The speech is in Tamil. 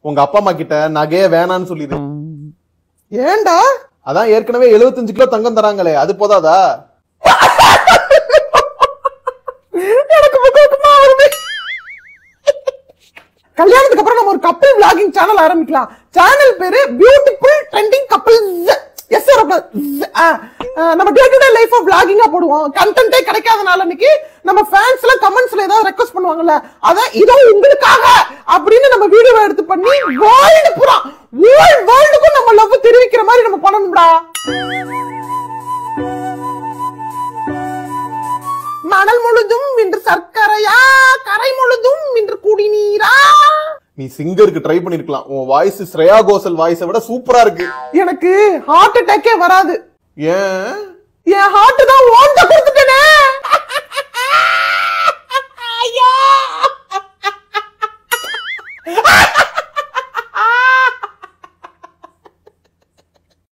உங்க அப்பா அம்மா கிட்ட நகைய வேணான்னு சொல்லிடு ஏன்டா அதான் ஏற்கனவே 75 கிலோ தங்கம் தராங்களே அது போதாதா எனக்கு முகமா வருது கல்யாணத்துக்கு அப்புறம் நம்ம ஒரு கப்பல் விளாகிங் சேனல் ஆரம்பிக்கலாம் சேனல் பேரு பியூட்டிஃபுல் ட்ரெண்டிங் கப்பல்ஸ் எஸ் நம்ம டே டு டே லைஃப் விளாகிங்கா போடுவோம் கண்டென்ட்டே கிடைக்காதனால இன்னைக்கு நம்ம ஃபேன்ஸ் எல்லாம் கமெண்ட்ஸ்ல ஏதாவது ரெக்வஸ்ட் பண்ணுவாங்கல்ல அத இதோ உங்களுக்காக அப்படின்னு நம்ம வீடியோ எடுத்து பண்ணி வேர்ல்டு பூரா வேர்ல்ட் வேர்ல்டுக்கும் நம்ம லவ் தெரிவிக்கிற மாதிரி நம்ம பண்ணணும்டா மணல் முழுதும் இன்று சர்க்கரையா கரை முழுதும் இன்று குடிநீரா நீ சிங்கருக்கு ட்ரை பண்ணிருக்கலாம் உன் வாய்ஸ் ஸ்ரேயா கோசல் வாய்ஸை விட சூப்பரா இருக்கு எனக்கு ஹார்ட் அட்டாக்கே வராது ஏன் என் ஹார்ட் தான் ஓட்ட கொடுத்துட்டேனே